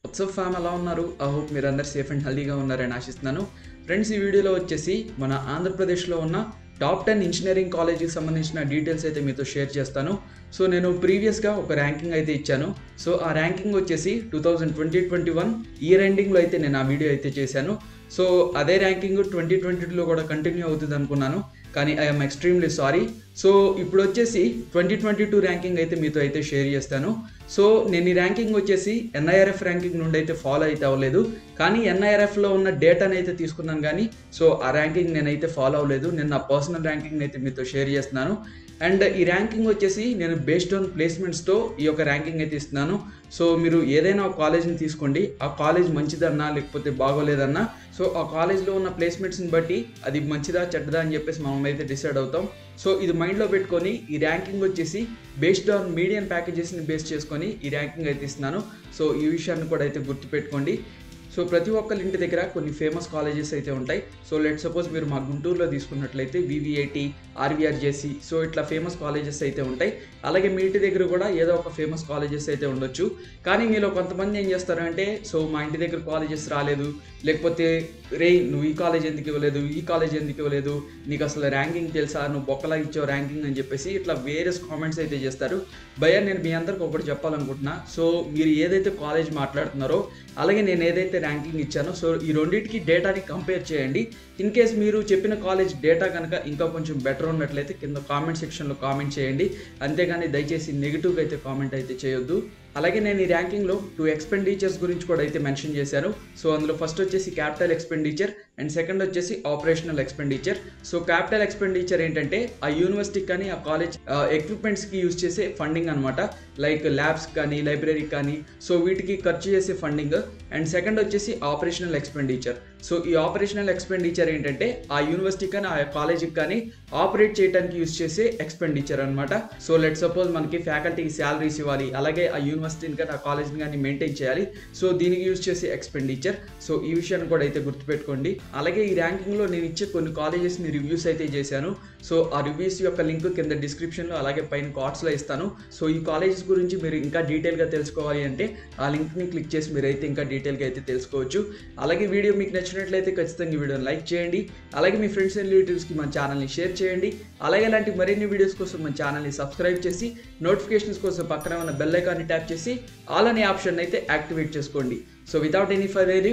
WhatsApp ఫ్యామ్ ఎలా ఉన్నారు ఐ హోప్ మీరు అందరు సేఫ్ అండ్ హెల్దీగా ఉన్నారని ఆశిస్తున్నాను ఫ్రెండ్స్ ఈ వీడియోలో వచ్చేసి మన ఆంధ్రప్రదేశ్లో ఉన్న టాప్ టెన్ ఇంజనీరింగ్ కాలేజీకి సంబంధించిన డీటెయిల్స్ అయితే మీతో షేర్ చేస్తాను సో నేను ప్రీవియస్గా ఒక ర్యాంకింగ్ అయితే ఇచ్చాను సో ఆ ర్యాంకింగ్ వచ్చేసి two thousand twenty twenty one year ఎండింగ్లో అయితే నేను ఆ వీడియో అయితే చేశాను సో అదే ర్యాంకింగ్ ట్వంటీ ట్వంటీ టూలో కూడా కంటిన్యూ అవుతుంది అనుకున్నాను కానీ ఐఎమ్ ఎక్స్ట్రీమ్లీ సారీ సో ఇప్పుడు వచ్చేసి ట్వంటీ ట్వంటీ టూ ర్యాంకింగ్ అయితే మీతో అయితే షేర్ చేస్తాను సో నేను ఈ ర్యాంకింగ్ వచ్చేసి ఎన్ఐఆర్ఎఫ్ ర్యాంకింగ్ నుండి అయితే ఫాలో అయితే అవ్వలేదు కానీ ఎన్ఐఆర్ఎఫ్లో ఉన్న డేటాని అయితే తీసుకున్నాను కానీ సో ఆ ర్యాంకింగ్ నేనైతే ఫాలో అవ్వలేదు నేను నా పర్సనల్ ర్యాంకింగ్ అయితే మీతో షేర్ చేస్తున్నాను అండ్ ఈ ర్యాంకింగ్ వచ్చేసి నేను బేస్డ్ ఆన్ ప్లేస్మెంట్స్తో ఈ యొక్క ర్యాంకింగ్ అయితే ఇస్తున్నాను సో మీరు ఏదైనా ఒక కాలేజ్ని తీసుకోండి ఆ కాలేజ్ మంచిదన్నా లేకపోతే బాగోలేదన్నా సో ఆ కాలేజ్లో ఉన్న ప్లేస్మెంట్స్ని బట్టి అది మంచిదా చెడ్డదా అని చెప్పేసి మనం అయితే డిసైడ్ అవుతాం సో ఇది మైండ్లో పెట్టుకొని ఈ ర్యాంకింగ్ వచ్చేసి బేస్డ్ ఆన్ మీడియం ప్యాకేజెస్ని బేస్ చేసుకొని ఈ ర్యాంకింగ్ అయితే ఇస్తున్నాను సో ఈ విషయాన్ని కూడా అయితే గుర్తుపెట్టుకోండి సో ప్రతి ఒక్కరి ఇంటి దగ్గర కొన్ని ఫేమస్ కాలేజెస్ అయితే ఉంటాయి సో లెట్ సపోజ్ మీరు మా గుంటూరులో తీసుకున్నట్లయితే వివిఐటి ఆర్వీఆర్జేసి సో ఇట్లా ఫేమస్ కాలేజెస్ అయితే ఉంటాయి అలాగే మీ ఇంటి దగ్గర కూడా ఏదో ఒక ఫేమస్ కాలేజెస్ అయితే ఉండొచ్చు కానీ మీలో కొంతమంది ఏం చేస్తారంటే సో మా ఇంటి దగ్గర కాలేజెస్ రాలేదు లేకపోతే రే నువ్వు ఈ కాలేజ్ ఎందుకు ఇవ్వలేదు ఈ కాలేజ్ ఎందుకు ఇవ్వలేదు నీకు అసలు ర్యాంకింగ్ తెలుసా నువ్వు బొక్కలా ఇచ్చావు ర్యాంకింగ్ అని చెప్పేసి ఇట్లా వేరియస్ కామెంట్స్ అయితే చేస్తారు భయ్యా నేను మీ అందరికి ఒకటి చెప్పాలనుకుంటున్నా సో మీరు ఏదైతే కాలేజ్ మాట్లాడుతున్నారో అలాగే నేను ఏదైతే ర్యాంకింగ్ ఇచ్చానో సో ఈ రెండింటికి డేటాని కంపేర్ చేయండి ఇన్ కేస్ మీరు చెప్పిన కాలేజ్ డేటా కనుక ఇంకా కొంచెం బెటర్ ఉన్నట్లయితే కింద కామెంట్ సెక్షన్లో కామెంట్ చేయండి అంతేగాని దయచేసి నెగిటివ్గా అయితే కామెంట్ అయితే చేయొద్దు అలాగే నేను ఈ ర్యాంకింగ్లో టూ ఎక్స్పెండిచర్స్ గురించి కూడా అయితే మెన్షన్ చేశాను సో అందులో ఫస్ట్ వచ్చేసి క్యాపిటల్ ఎక్స్పెండిచర్ అండ్ సెకండ్ వచ్చేసి operational expenditure so capital expenditure ఏంటంటే ఆ యూనివర్సిటీకి కానీ ఆ కాలేజ్ ఎక్విప్మెంట్స్కి యూజ్ చేసే ఫండింగ్ అనమాట లైక్ ల్యాబ్స్ కానీ లైబ్రరీకి కానీ సో వీటికి ఖర్చు చేసే ఫండింగ్ అండ్ సెకండ్ వచ్చేసి ఆపరేషనల్ ఎక్స్పెండిచర్ సో ఈ ఆపరేషనల్ ఎక్స్పెండిచర్ ఏంటంటే ఆ యూనివర్సిటీ కానీ ఆ కాలేజీకి కానీ ఆపరేట్ చేయడానికి యూజ్ చేసే ఎక్స్పెండిచర్ అనమాట సో లెట్ సపోజ్ మనకి ఫ్యాకల్టీకి శాలరీస్ ఇవ్వాలి అలాగే ఆ యూనివర్సిటీని కానీ ఆ కాలేజ్ని కానీ మెయింటైన్ చేయాలి సో దీనికి యూజ్ చేసే ఎక్స్పెండిచర్ సో ఈ విషయాన్ని కూడా అయితే గుర్తుపెట్టుకోండి అలాగే ఈ ర్యాంకింగ్లో నేను ఇచ్చే కొన్ని కాలేజెస్ని రివ్యూస్ అయితే చేశాను సో ఆ రివ్యూస్ యొక్క లింక్ కింద డిస్క్రిప్షన్లో అలాగే పైన కార్డ్స్లో ఇస్తాను సో ఈ కాలేజెస్ గురించి మీరు ఇంకా డీటెయిల్గా తెలుసుకోవాలి అంటే ఆ లింక్ని క్లిక్ చేసి మీరు అయితే ఇంకా డీటెయిల్గా అయితే తెలుసుకోవచ్చు అలాగే వీడియో మీకు నచ్చినట్లయితే ఖచ్చితంగా ఈ వీడియోని లైక్ చేయండి అలాగే మీ ఫ్రెండ్స్ అండ్ రిలేటివ్స్కి మన ఛానల్ని షేర్ చేయండి అలాగే ఇలాంటి మరిన్ని వీడియోస్ కోసం మన ఛానల్ని సబ్స్క్రైబ్ చేసి నోటిఫికేషన్స్ కోసం పక్కన ఉన్న బెల్ ఐకాన్ని ట్యాప్ చేసి ఆల్ అనే ఆప్షన్ అయితే యాక్టివేట్ చేసుకోండి so without any further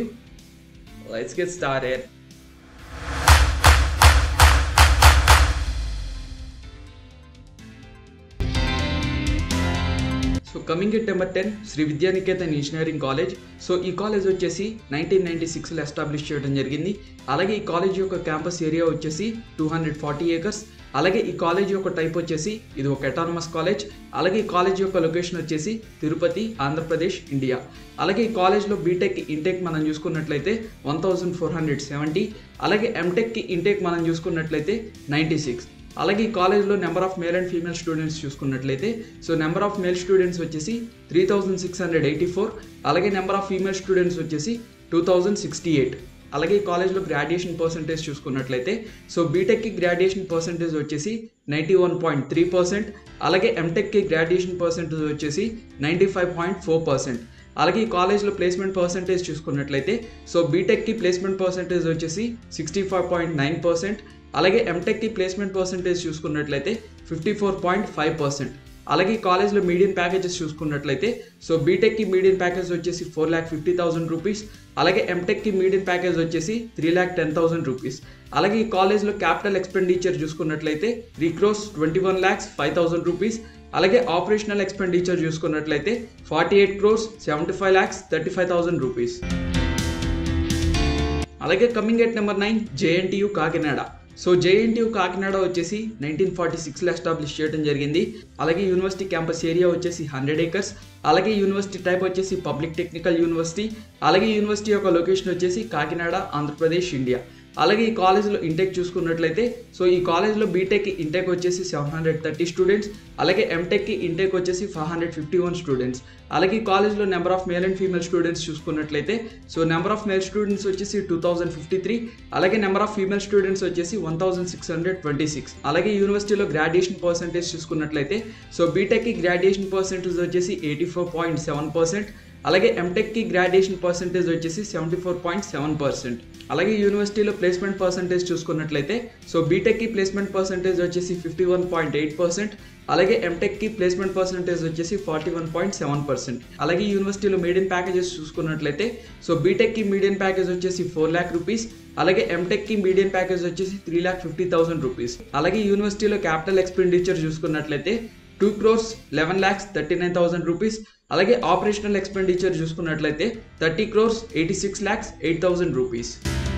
let's get started so coming at number ten Sree Vidyanikethan engineering college so ఈ కాలేజ్ వచ్చేసి నైన్టీన్ నైన్టీ సిక్స్లో ఎస్టాబ్లిష్ చేయడం జరిగింది అలాగే ఈ కాలేజ్ యొక్క క్యాంపస్ ఏరియా వచ్చేసి టూ హండ్రెడ్ ఫార్టీ ఏకర్స్ అలాగే ఈ కాలేజ్ యొక్క టైప్ వచ్చేసి ఇది ఒక అటానమస్ కాలేజ్ అలాగే ఈ కాలేజ్ యొక్క లొకేషన్ వచ్చేసి తిరుపతి ఆంధ్రప్రదేశ్ ఇండియా అలాగే ఈ కాలేజ్లో బీటెక్ ఇంటేక్ మనం చూసుకున్నట్లయితే one thousand four hundred seventy అలాగే ఎంటెక్కి ఇంటేక్ మనం చూసుకున్నట్లయితే నైంటీ సిక్స్ అలాగే ఈ కాలేజ్లో number of male and female students చూసుకున్నట్లయితే so number of male students వచ్చేసి three thousand six hundred eighty four అలాగే నెంబర్ ఆఫ్ ఫీమేల్ స్టూడెంట్స్ వచ్చేసి టూ థౌజండ్ సిక్స్టీ ఎయిట్ అలాగే ఈ కాలేజ్లో గ్రాడ్యుయేషన్ పర్సంటేజ్ చూసుకున్నట్లయితే సో బీటెక్కి గ్రాడ్యుయేషన్ పర్సంటేజ్ వచ్చేసి ninety one point three percent అలాగే ఎంటెక్కి గ్రాడ్యుయేషన్ పర్సంటేజ్ వచ్చేసి ninety five point four percent అలాగే ఈ కాలేజ్లో ప్లేస్మెంట్ పర్సంటేజ్ చూసుకున్నట్లయితే సో బీటెక్కి ప్లేస్మెంట్ పర్సంటేజ్ వచ్చేసి sixty five point nine percent అలాగే ఎంటెక్కి ప్లేస్మెంట్ పర్సంటేజ్ చూసుకున్నట్లయితే fifty four point five percent అలాగే ఈ కాలేజ్లో మీడియం ప్యాకేజెస్ చూసుకున్నట్లయితే సో బీటెక్కి మీడియం ప్యాకేజ్ వచ్చేసి four lakh fifty thousand rupees అలాగే ఎంటెక్కి మీడియం ప్యాకేజ్ వచ్చేసి three lakh ten thousand rupees అలాగే ఈ కాలేజ్లో క్యాపిటల్ ఎక్స్పెండిచర్ చూసుకున్నట్లయితే three crores twenty one lakhs five thousand rupees అలాగే ఆపరేషనల్ ఎక్స్పెండిచర్ చూసుకున్నట్లయితే forty eight crores seventy five lakhs thirty five thousand rupees అలాగే coming at number nine JNTU Kakinada so JNTU Kakinada వచ్చేసి nineteen forty సిక్స్లో establish చేయడం జరిగింది అలాగే యూనివర్సిటీ క్యాంపస్ ఏరియా వచ్చేసి హండ్రెడ్ ఏకర్స్ అలాగే యూనివర్సిటీ టైప్ వచ్చేసి పబ్లిక్ టెక్నికల్ యూనివర్సిటీ అలాగే యూనివర్సిటీ యొక్క లొకేషన్ వచ్చేసి కాకినాడ ఆంధ్రప్రదేశ్ ఇండియా అలాగే ఈ కాలేజ్లో ఇంటెక్ చూసుకున్నట్లయితే సో ఈ కాలేజ్లో బీటెక్ ఇంటెక్ వచ్చేసి సెవెన్ హండ్రెడ్ థర్టీ స్టూడెంట్స్ అలాగే ఎంటెక్కి ఇంటెక్ వచ్చేసి five hundred fifty one students అలాగే ఈ కాలేజ్లో number of male and female students చూసుకున్నట్లయితే so number of male students వచ్చేసి టూ థౌసండ్ ఫిఫ్టీ త్రీ అలాగే నెంబర్ ఆఫ్ ఫీమేల్ స్టూడెంట్స్ వచ్చేసి one thousand six hundred twenty six అలాగే యూనివర్సిటీలో గ్రాడ్యుయేషన్ పర్సెంటేజ్ చూసుకున్నట్లయితే సో బీటెక్కి గ్రాడ్యుయేషన్ పర్సెంటేజ్ వచ్చేసి eighty four point seven percent అలాగే ఎంటెక్కి గ్రాడ్యుయేషన్ పర్సంటేజ్ వచ్చేసి seventy four point seven percent అలాగే యూనివర్సిటీలో ప్లేస్మెంట్ పర్సంటేజ్ చూసుకున్నట్లయితే సో బీటెక్కి ప్లేస్మెంట్ పర్సంటేజ్ వచ్చేసి fifty one point eight percent అలాగే ఎంటెక్కి ప్లేస్మెంట్ పర్సంటేజ్ వచ్చేసి forty one point seven percent అలాగే యూనివర్సిటీలో మీడియం ప్యాకేజెస్ చూసుకున్నట్లయితే సో బీటెక్కి మీడియం ప్యాకేజ్ వచ్చేసి ఫోర్ ల్యాక్ రూపీస్ అలాగే ఎంటెక్కి మీడియం ప్యాకేజ్ వచ్చేసి three lakh fifty thousand rupees అలాగే యూనివర్సిటీలో క్యాపిటల్ ఎక్స్పెండిచర్ చూసుకున్నట్లయితే two crores eleven lakhs thirty nine thousand rupees అలాగే ఆపరేషనల్ ఎక్స్పెండిచర్ చూసుకున్నట్లయితే thirty crores eighty six lakhs eight thousand rupees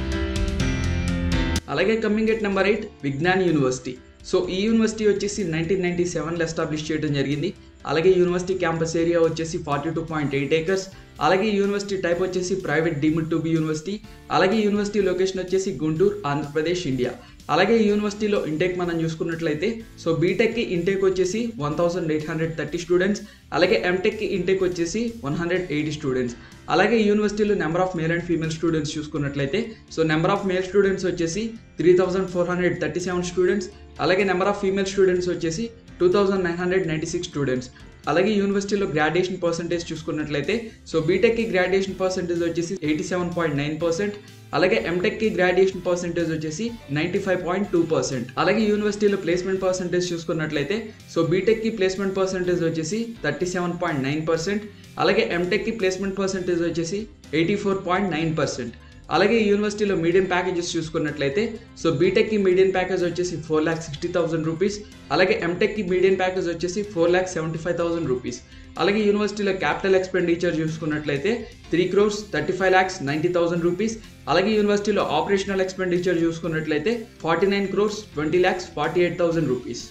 అలాగే coming at number eight Vignan university so ఈ యూనివర్సిటీ వచ్చేసి నైన్టీన్ నైన్టీ సెవెన్లో ఎస్టాబ్లిష్ చేయడం జరిగింది అలాగే యూనివర్సిటీ క్యాంపస్ ఏరియా వచ్చేసి forty two point eight acres అలాగే యూనివర్సిటీ టైప్ వచ్చేసి private deemed to be university అలాగే యూనివర్సిటీ లొకేషన్ వచ్చేసి గుంటూరు ఆంధ్రప్రదేశ్ ఇండియా అలాగే యూనివర్సిటీలో ఇంటేక్ మనం చూసుకున్నట్లయితే సో బీటెక్కి ఇంటేక్ వచ్చేసి one thousand eight hundred thirty students అలాగే ఎంటెక్కి ఇంటేక్ వచ్చేసి వన్ హండ్రెడ్ ఎయిటీ స్టూడెంట్స్ అలాగే యూనివర్సిటీలో number of male and female students చూసుకున్నట్లయితే so number of male students వచ్చేసి three thousand four hundred thirty seven students అలాగే నెంబర్ ఆఫ్ ఫీమేల్ స్టూడెంట్స్ వచ్చేసి two thousand nine hundred ninety six students అలాగే యూనివర్సిటీలో graduation percentage చూసుకున్నట్లయితే so బీటెక్కి graduation percentage వచ్చేసి eighty seven point nine percent అలాగే ఎంటెక్కి గ్రాడ్యుయేషన్ పర్సంటేజ్ వచ్చేసి ninety five point two percent అలాగే యూనివర్సిటీలో ప్లేస్మెంట్ పర్సంటేజ్ చూసుకున్నట్లయితే సో బీటెక్కి ప్లేస్మెంట్ పర్సంటేజ్ వచ్చేసి thirty seven point nine percent అలాగే ఎంటెక్కి ప్లేస్మెంట్ పర్సంటేజ్ వచ్చేసి eighty four point nine percent అలాగే యూనివర్సిటీలో మీడియం ప్యాకేజెస్ చూసుకున్నట్లయితే సో బీటెక్కి మీడియం ప్యాకేజ్ వచ్చేసి four lakh sixty thousand rupees అలాగే ఎంటెక్కి మీడియం ప్యాకేజ్ వచ్చేసి four lakh seventy five thousand rupees అలాగే యూనివర్సిటీలో క్యాపిటల్ ఎక్స్పెండిచర్ చూసుకున్నట్లయితే three crores thirty five lakhs ninety thousand rupees అలాగే యూనివర్సిటీలో ఆపరేషనల్ ఎక్స్పెండిచర్ చూసుకున్నట్లయితే forty nine crores twenty lakhs forty eight thousand rupees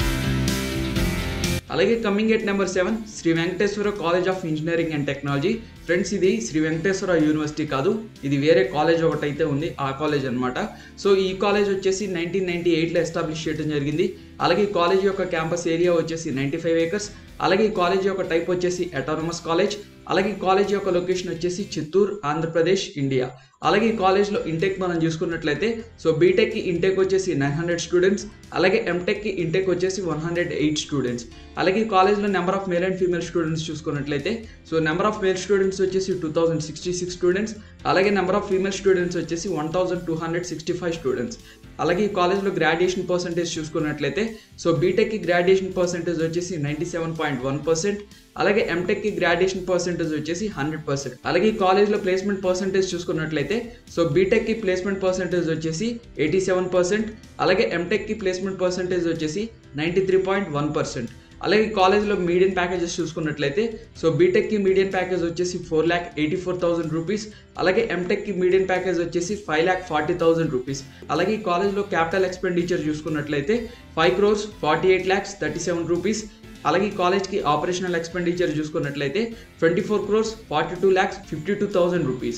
అలాగే coming at number seven Sri Venkateswara college of engineering and technology friends ఇది Sri Venkateswara university కాదు ఇది వేరే కాలేజ్ ఒకటైతే ఉంది ఆ కాలేజ్ అనమాట సో ఈ కాలేజ్ వచ్చేసి నైన్టీన్ నైన్టీ ఎయిట్లో ఎస్టాబ్లిష్ చేయడం జరిగింది అలాగే ఈ కాలేజ్ యొక్క క్యాంపస్ ఏరియా వచ్చేసి నైంటీ ఫైవ్ ఏకర్స్ అలాగే ఈ కాలేజ్ యొక్క టైప్ వచ్చేసి అటానమస్ కాలేజ్ అలాగే ఈ కాలేజ్ యొక్క లొకేషన్ వచ్చేసి చిత్తూరు ఆంధ్రప్రదేశ్ ఇండియా అలాగే ఈ కాలేజ్లో ఇంటెక్ మనం చూసుకున్నట్లయితే సో బీటెక్కి ఇంటెక్ వచ్చేసి నైన్ హండ్రెడ్ స్టూడెంట్స్ అలాగే ఎంటెక్కి ఇంటెక్ వచ్చేసి వన్ హండ్రెడ్ ఎయిట్ స్టూడెంట్స్ అలాగే ఈ కాలేజ్లో number of male and female students చూసుకున్నట్లయితే so number of male students వచ్చేసి two thousand sixty six students అలాగే నెంబర్ ఆఫ్ ఫీమేల్ స్టూడెంట్స్ వచ్చేసి one thousand two hundred sixty five students అలాగే ఈ కాలేజ్లో గ్రాడ్యుయేషన్ పర్సంటేజ్ చూసుకున్నట్లయితే సో బీటెక్కి గ్రాడ్యుయేషన్ పర్సంటేజ్ వచ్చేసి ninety seven point one percent అలాగే ఎంటెక్కి గ్రాడ్యుయేషన్ పర్సంటేజ్ వచ్చేసి హండ్రెడ్ పర్సెంట్ అలాగే ఈ కాలేజ్లో ప్లేస్మెంట్ పర్సంటేజ్ చూసుకున్నట్లయితే సో బీటెక్కి ప్లేస్మెంట్ పర్సంటేజ్ వచ్చేసి ఎయిటీ సెవెన్ పర్సెంట్ అలాగే ఎంటెక్కి ప్లేస్మెంట్ పర్సంటేజ్ వచ్చేసి ninety three point one percent అలాగే కాలేజ్లో మీడియం ప్యాకేజెస్ చూసుకున్నట్లయితే సో బీటెక్కి మీడియం ప్యాకేజ్ వచ్చేసి four lakh eighty four thousand rupees అలాగే ఎంటెక్కి మీడియం ప్యాకేజ్ వచ్చేసి five lakh forty thousand rupees అలాగే ఈ కాలేజ్లో క్యాపిటల్ ఎక్స్పెండిచర్ చూసుకున్నట్లయితే five crores forty eight lakhs thirty seven rupees అలాగే ఈ కాలేజ్కి ఆపరేషనల్ ఎక్స్పెండిచర్ చూసుకున్నట్లయితే twenty four crores forty two lakhs fifty two thousand rupees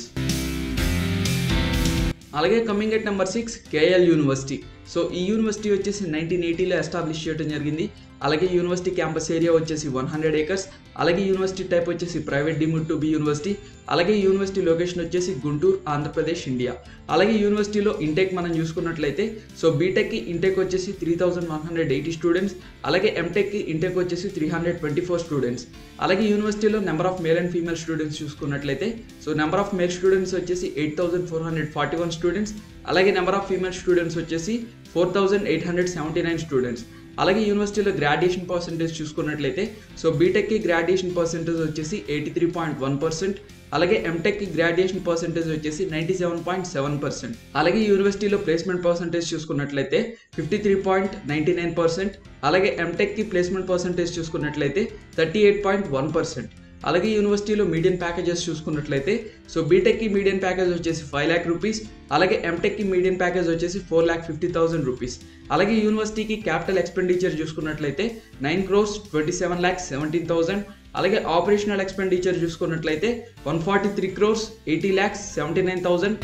అలాగే coming at number six KL university so ఈ యూనివర్సిటీ వచ్చేసి నైన్టీన్ ఎయిటీలో ఎస్టాబ్లిష్ చేయడం జరిగింది అలాగే యూనివర్సిటీ క్యాంపస్ ఏరియా వచ్చేసి వన్ హండ్రెడ్ ఏకర్స్ అలాగే యూనివర్సిటీ టైప్ వచ్చేసి private deemed to be university అలాగే యూనివర్సిటీ లొకేషన్ వచ్చేసి గుంటూరు ఆంధ్రప్రదేశ్ ఇండియా అలాగే యూనివర్సిటీలో ఇంటేక్ మనం చూసుకున్నట్లయితే సో బీటెక్కి ఇంటేక్ వచ్చేసి three thousand one hundred eighty students అలాగే ఎంటెక్కి ఇంటేక్ వచ్చేసి three hundred twenty four students అలాగే యూనివర్సిటీలో number of male and female students చూసుకున్నట్లయితే so number of male students వచ్చేసి eight thousand four hundred forty one students అలాగే number of female students వచ్చేసి four thousand eight hundred seventy nine students అలాగే యూనివర్సిటీలో graduation percentage చూసుకున్నట్లయితే so బీటెక్కి graduation percentage వచ్చేసి eighty three point one percent అలాగే ఎంటెక్కి గ్రాడ్యుయేషన్ పర్సంటేజ్ వచ్చేసి ninety seven point seven percent అలాగే యూనివర్సిటీలో ప్లేస్మెంట్ పర్సంటేజ్ చూసుకున్నట్లయితే fifty three point ninety nine percent అలాగే ఎంటెక్కి ప్లేస్మెంట్ పర్సంటేజ్ చూసుకున్నట్లయితే thirty eight point one percent అలాగే యూనివర్సిటీలో మీడియం ప్యాకేజెస్ చూసుకున్నట్లయితే సో బీటెక్కి మీడియం ప్యాకేజ్ వచ్చేసి ఫైవ్ ల్యాక్ రూపీస్ అలాగే ఎంటెక్కి మీడియం ప్యాకేజ్ వచ్చేసి four lakh fifty thousand rupees అలాగే యూనివర్సిటీకి క్యాపిటల్ ఎక్స్పెండిచర్ చూసుకున్నట్లయితే nine crores twenty seven lakhs seventeen thousand అలాగే ఆపరేషనల్ ఎక్స్పెండిచర్ చూసుకున్నట్లయితే one forty three crores eighty lakhs seventy nine thousand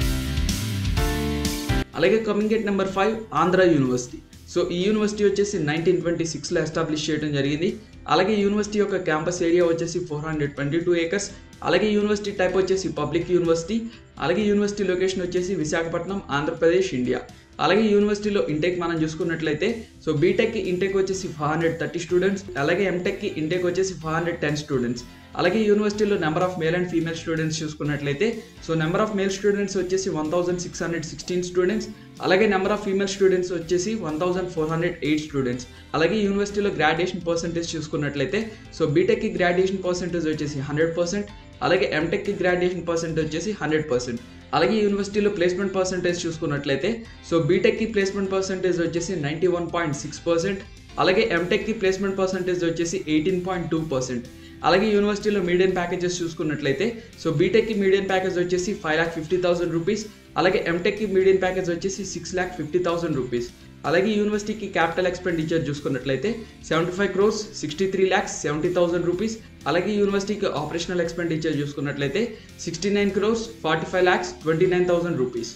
అలాగే coming at number five Andhra university so ఈ యూనివర్సిటీ వచ్చేసి నైన్టీన్ ట్వంటీ సిక్స్లో ఎస్టాబ్లిష్ చేయడం జరిగింది అలాగే యూనివర్సిటీ యొక్క క్యాంపస్ ఏరియా వచ్చేసి four hundred twenty two acres అలాగే యూనివర్సిటీ టైప్ వచ్చేసి పబ్లిక్ యూనివర్సిటీ అలాగే యూనివర్సిటీ లొకేషన్ వచ్చేసి విశాఖపట్నం ఆంధ్రప్రదేశ్ ఇండియా అలాగే యూనివర్సిటీలో ఇంటెక్ మనం చూసుకున్నట్లయితే సో బీటెక్కి ఇంటెక్ వచ్చేసి ఫైవ్ హండ్రెడ్ థర్టీ స్టూడెంట్స్ అలాగే ఎంటెక్కి ఇంటెక్ వచ్చేసి ఫైవ్ హండ్రెడ్ టెన్ స్టూడెంట్స్ అలాగే యూనివర్సిటీలో number of male and female students చూసుకున్నట్లయితే so number of male students వచ్చేసి one thousand six hundred sixteen students అలాగే నెంబర్ ఆఫ్ ఫీమేల్ స్టూడెంట్స్ వచ్చేసి one thousand four hundred eight students అలాగే యూనివర్సిటీలో graduation percentage చూసుకున్నట్లయితే so బీటెక్కి గ్రాడ్యుయేషన్ పర్సెంటేజ్ వచ్చేసి hundred percent అలాగే ఎంటెక్కి గ్రాడ్యుయేషన్ పర్సెంటేజ్ వచ్చేసి హండ్రెడ్ పర్సెంట్ అలాగే యూనివర్సిటీలో ప్లేస్మెంట్ పర్సెంటేజ్ చూసుకున్నట్లయితే సో బీటెక్కి ప్లేస్మెంట్ పర్సెంటేజ్ వచ్చేసి ninety one point six percent అలాగే ఎంటెక్కి ప్లేస్మెంట్ పర్సెంటేజ్ వచ్చేసి ఎయిటీన్ పాయింట్ టూ పర్సెంట్ అలాగే యూనివర్సిటీలో మీడియం ప్యాకేజెస్ చూసుకున్నట్లయితే సో బీటెక్కి మీడియం ప్యాకేజ్ వచ్చేసి five lakh fifty thousand rupees అలాగే ఎంటెక్కి మీడియం ప్యాకేజ్ వచ్చేసి six lakh fifty thousand rupees అలాగే యూనివర్సిటీకి క్యాపిటల్ ఎక్స్పెండిచర్ చూసుకున్నట్లయితే seventy five crores sixty three lakhs seventy thousand rupees అలాగే యూనివర్సిటీకి ఆపరేషనల్ ఎక్స్పెండిచర్ చూసుకున్నట్లయితే sixty nine crores forty five lakhs twenty nine thousand rupees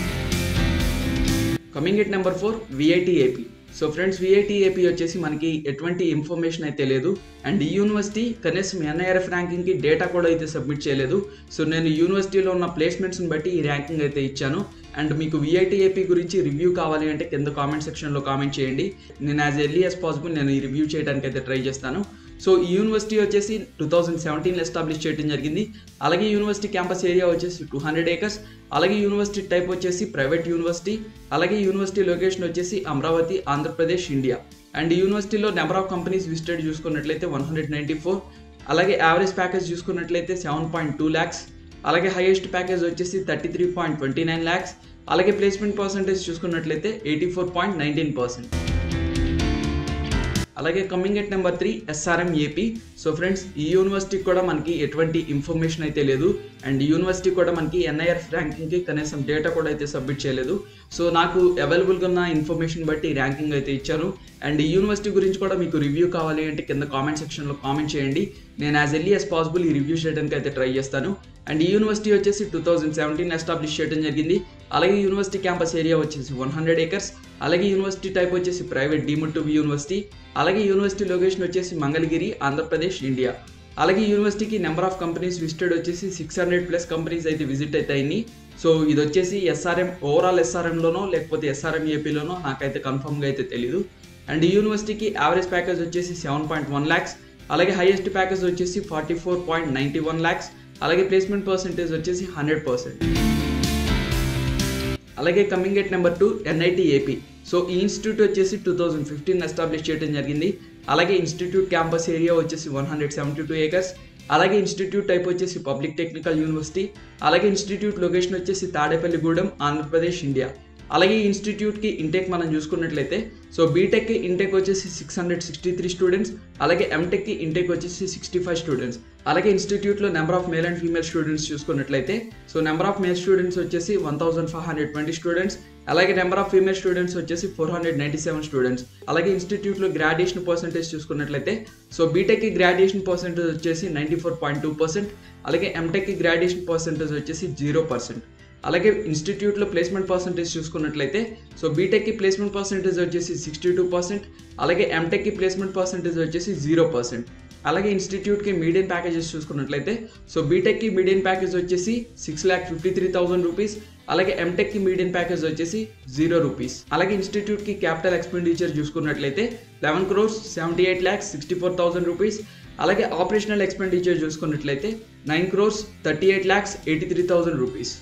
coming at number four VIT AP so friends VIT AP వచ్చేసి మనకి ఎటువంటి information అయితే లేదు అండ్ ఈ యూనివర్సిటీ కనీసం ఎన్ఐఆర్ఎఫ్ ర్యాంకింగ్కి డేటా కూడా అయితే సబ్మిట్ చేయలేదు సో నేను యూనివర్సిటీలో ఉన్న ప్లేస్మెంట్స్ని బట్టి ఈ ర్యాంకింగ్ అయితే ఇచ్చాను అండ్ మీకు విఐటి ఏపీ గురించి రివ్యూ కావాలి అంటే కింద కామెంట్ సెక్షన్లో కామెంట్ చేయండి నేను యాజ్ ఎర్లీ యాజ్ పాసిబుల్ నేను ఈ రివ్యూ చేయడానికి అయితే ట్రై చేస్తాను సో ఈ యూనివర్సిటీ వచ్చేసి టూ థౌజండ్ సెవెంటీన్లో ఎస్టాబ్లిష్ చేయడం జరిగింది అలాగే యూనివర్సిటీ క్యాంపస్ ఏరియా వచ్చేసి టూ హండ్రెడ్ ఏకర్స్ అలాగే యూనివర్సిటీ టైప్ వచ్చేసి ప్రైవేట్ యూనివర్సిటీ అలాగే యూనివర్సిటీ లొకేషన్ వచ్చేసి అమరావతి ఆంధ్రప్రదేశ్ ఇండియా అండ్ యూనివర్సిటీలో నెంబర్ ఆఫ్ కంపెనీస్ విజిటెడ్ చూసుకున్నట్లయితే వన్ హండ్రెడ్ నైంటీ ఫోర్ అలాగే యావరేజ్ ప్యాకేజ్ చూసుకున్నట్లయితే సెవెన్ పాయింట్ టూ ల్యాక్స్ అలాగే హైయెస్ట్ ప్యాకేజ్ వచ్చేసి thirty three point twenty nine lakhs అలాగే ప్లేస్మెంట్ పర్సంటేజ్ చూసుకున్నట్లయితే eighty four point nineteen percent అలాగే coming at number three SRM AP so friends ఈ యూనివర్సిటీకి కూడా మనకి ఎటువంటి ఇన్ఫర్మేషన్ అయితే లేదు అండ్ యూనివర్సిటీ కూడా మనకి ఎన్ఐఆర్ ర్యాంకింగ్కి కనీసం డేటా కూడా అయితే సబ్మిట్ చేయలేదు సో నాకు అవైలబుల్గా ఉన్న ఇన్ఫర్మేషన్ బట్టి ర్యాంకింగ్ అయితే ఇచ్చాను అండ్ ఈ యూనివర్సిటీ గురించి కూడా మీకు రివ్యూ కావాలి అంటే కింద కామెంట్ సెక్షన్లో కామెంట్ చేయండి నేను యాజ్ ఎర్లీ యాజ్ పాసిబుల్ ఈ రివ్యూ చేయడానికి అయితే ట్రై చేస్తాను అండ్ ఈ యూనివర్సిటీ వచ్చేసి టూ థౌజండ్ సెవెంటీన్ ఎస్టాబ్లిష్ చేయడం జరిగింది అలాగే యూనివర్సిటీ క్యాంపస్ ఏరియా వచ్చేసి వన్ హండ్రెడ్ ఏకర్స్ అలాగే యూనివర్సిటీ టైప్ వచ్చేసి ప్రైవేట్ డీమ్డ్ టు యూనివర్సిటీ అలాగే యూనివర్సిటీ లొకేషన్ వచ్చేసి మంగళగిరి ఆంధ్రప్రదేశ్ ఇండియా అలాగే యూనివర్సిటీకి నెంబర్ ఆఫ్ కంపెనీస్ విజిటెడ్ వచ్చేసి సిక్స్ హండ్రెడ్ ప్లస్ కంపెనీస్ అయితే విజిట్ అవుతాయి సో ఇది వచ్చేసి ఎస్ఆర్ఎం ఓవరాల్ ఎస్ఆర్ఎంలోనో లేకపోతే ఎస్ఆర్ఎం ఏపీలోనో నాకైతే కన్ఫర్మ్గా అయితే తెలియదు అండ్ ఈ యూనివర్సిటీకి యావరేజ్ ప్యాకేజ్ వచ్చేసి సెవెన్ పాయింట్ వన్ ల్యాక్స్ అలాగే హైయెస్ట్ ప్యాకేజ్ వచ్చేసి forty four point ninety one lakhs అలాగే ప్లేస్మెంట్ పర్సెంటేజ్ వచ్చేసి హండ్రెడ్ పర్సెంట్ అలాగే coming at number two NIT AP so ఈ ఇన్స్టిట్యూట్ వచ్చేసి టూ థౌజండ్ ఫిఫ్టీన్ ఎస్టాబ్లిష్ చేయడం జరిగింది అలాగే ఇన్స్టిట్యూట్ క్యాంపస్ ఏరియా వచ్చేసి one hundred seventy two acres అలాగే ఇన్స్టిట్యూట్ టైప్ వచ్చేసి పబ్లిక్ టెక్నికల్ యూనివర్సిటీ అలాగే ఇన్స్టిట్యూట్ లొకేషన్ వచ్చేసి తాడేపల్లిగూడెం ఆంధ్రప్రదేశ్ ఇండియా అలాగే ఈ ఇన్స్టిట్యూట్కి ఇంటెక్ మనం చూసుకున్నట్లయితే సో బీటెక్కి ఇంటెక్ వచ్చేసి six hundred sixty three students అలాగే ఎంటెక్కి ఇంటెక్ వచ్చేసి సిక్స్టీ ఫైవ్ స్టూడెంట్స్ అలాగే ఇన్స్టిట్యూట్లో number of male and female students చూసుకున్నట్లయితే so number of male students వచ్చేసి one thousand five hundred twenty students అలాగే నెంబర్ ఆఫ్ ఫీమేల్ స్టూడెంట్స్ వచ్చేసి four hundred ninety seven students అలాగే ఇన్స్టిట్యూట్లో గ్రాడ్యుయేషన్ పర్సెంటేజ్ చూసుకున్నట్లయితే so బీటెక్కి గ్రాడ్యుయేషన్ పర్సెంటేజ్ వచ్చేసి ninety four point two percent అలాగే ఎంటెక్కి గ్రాడ్యుయేషన్ పర్సెంటేజ్ వచ్చేసి జీరో పర్సెంట్ అలాగే ఇన్స్టిట్యూట్లో ప్లేస్మెంట్ పర్సెంటేజ్ చూసుకున్నట్లయితే సో బీటెక్కి ప్లేస్మెంట్ పర్సెంటేజ్ వచ్చేసి సిక్స్టీ టూ పర్సెంట్ అలాగే ఎంటెక్కి ప్లేస్మెంట్ పర్సెంటేజ్ వచ్చేసి జీరో పర్సెంట్ అలాగే ఇన్స్టిట్యూట్కి మీడియం ప్యాకేజెస్ చూసుకున్నట్లయితే సో బీటెక్కి మీడియం ప్యాకేజ్ వచ్చేసి six lakh fifty three thousand rupees అలాగే ఎంటెక్కి మీడియం ప్యాకేజ్ వచ్చేసి జీరో రూపీస్ అలాగే ఇన్స్టిట్యూట్కి క్యాపిటల్ ఎక్స్పెండిచర్ చూసుకున్నట్లయితే eleven crores seventy eight lakhs sixty four thousand rupees అలాగే ఆపరేషనల్ ఎక్స్పెండిచర్ చూసుకున్నట్లయితే nine crores thirty eight lakhs eighty three thousand rupees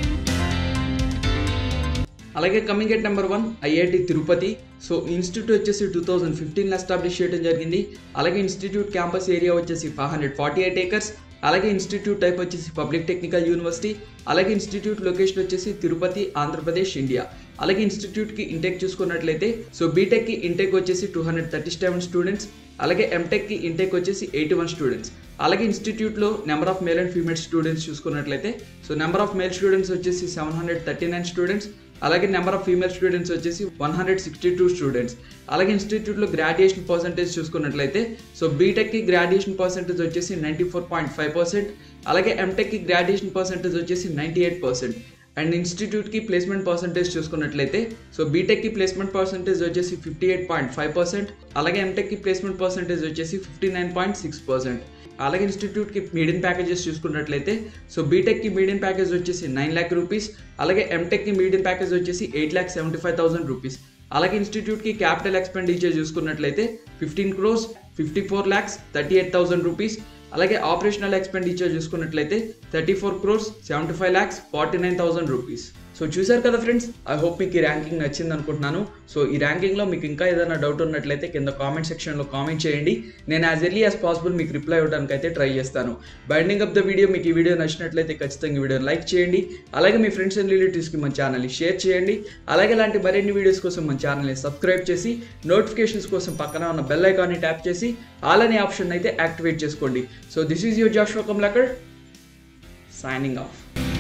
అలాగే coming at number one IIT Tirupati so institute వచ్చేసి టూ థౌజండ్ ఫిఫ్టీన్లో establish చేయడం జరిగింది అలాగే ఇన్స్టిట్యూట్ క్యాంపస్ ఏరియా వచ్చేసి five hundred forty eight acres అలాగే ఇన్స్టిట్యూట్ టైప్ వచ్చేసి పబ్లిక్ టెక్నికల్ యూనివర్సిటీ అలాగే ఇన్స్టిట్యూట్ లొకేషన్ వచ్చేసి తిరుపతి ఆంధ్రప్రదేశ్ ఇండియా అలాగే ఇన్స్టిట్యూట్కి ఇంటెక్ చూసుకున్నట్లయితే సో బీటెక్కి ఇంటెక్ వచ్చేసి two hundred thirty seven students అలాగే ఎంటెక్కి ఇంటెక్ వచ్చేసి ఎయిటీ వన్ స్టూడెంట్స్ అలాగే ఇన్స్టిట్యూట్లో number of male and female students చూసుకున్నట్లయితే so number of male students వచ్చేసి seven hundred thirty nine students అలాగే నెంబర్ ఆఫ్ ఫీమేల్ స్టూడెంట్స్ వచ్చేసి one hundred sixty two students అలాగే ఇన్స్టిట్యూట్లో గ్రాడ్యుయేషన్ పర్సెంటేజ్ చూసుకున్నట్లయితే సో బీటెక్కి గ్రాడ్యుయేషన్ పర్సెంటేజ్ వచ్చేసి ninety four point five percent అలాగే ఎంటెక్కి గ్రాడ్యుయేషన్ పర్సెంటేజ్ వచ్చేసి నైంటీ ఎయిట్ పర్సెంట్ అండ్ ఇన్స్టిట్యూట్కి ప్లేస్మెంట్ పర్సెంటేజ్ చూసుకున్నట్లయితే సో బీటెక్కి ప్లేస్మెంట్ పర్సెంటేజ్ వచ్చేసి fifty eight point five percent అలాగే ఎంటెక్కి ప్లేస్మెంట్ పర్సెంటేజ్ వచ్చేసి fifty nine point six percent అలాగే ఇన్స్టిట్యూట్కి మీడియం ప్యాకేజెస్ చూసుకున్నట్లయితే సో బీటెక్కి మీడియం ప్యాకేజ్ వచ్చేసి నైన్ ల్యాక్ రూపీస్ అలాగే ఎంటెక్కి మీడియం ప్యాకేజ్ వచ్చేసి eight lakh seventy five thousand rupees అలాగే ఇన్స్టిట్యూట్కి క్యాపిటల్ ఎక్స్పెండిచర్ చూసుకున్నట్లయితే fifteen crores fifty four lakhs thirty eight thousand rupees అలాగే ఆపరేషనల్ ఎక్స్పెండిచర్ చూసుకున్నట్లయితే thirty four crores seventy five lakhs forty nine thousand rupees so చూసారు కదా ఫ్రెండ్స్ ఐ హోప్ మీకు ఈ ర్యాంకింగ్ నచ్చింది అనుకుంటున్నాను సో ఈ ర్యాంకింగ్లో మీకు ఇంకా ఏదైనా డౌట్ ఉన్నట్లయితే కింద కామెంట్ సెక్షన్లో కామెంట్ చేయండి నేను యాజ్ ఎర్లీ యాజ్ పాసిబుల్ మీకు రిప్లై ఇవ్వడానికి అయితే ట్రై చేస్తాను బైండింగ్ అప్ ద వీడియో మీకు ఈ వీడియో నచ్చినట్లయితే ఖచ్చితంగా ఈ వీడియో లైక్ చేయండి అలాగే మీ ఫ్రెండ్స్ అండ్ రిలేటివ్స్కి మన ఛానల్ని షేర్ చేయండి అలాగే ఇలాంటి మరిన్ని వీడియోస్ కోసం మన ఛానల్ని సబ్స్క్రైబ్ చేసి నోటిఫికేషన్స్ కోసం పక్కన ఉన్న బెల్ ఐకాన్ని ట్యాప్ చేసి ఆల్ అనే ఆప్షన్ అయితే యాక్టివేట్ చేసుకోండి so this is your Joshua Kamlakar signing of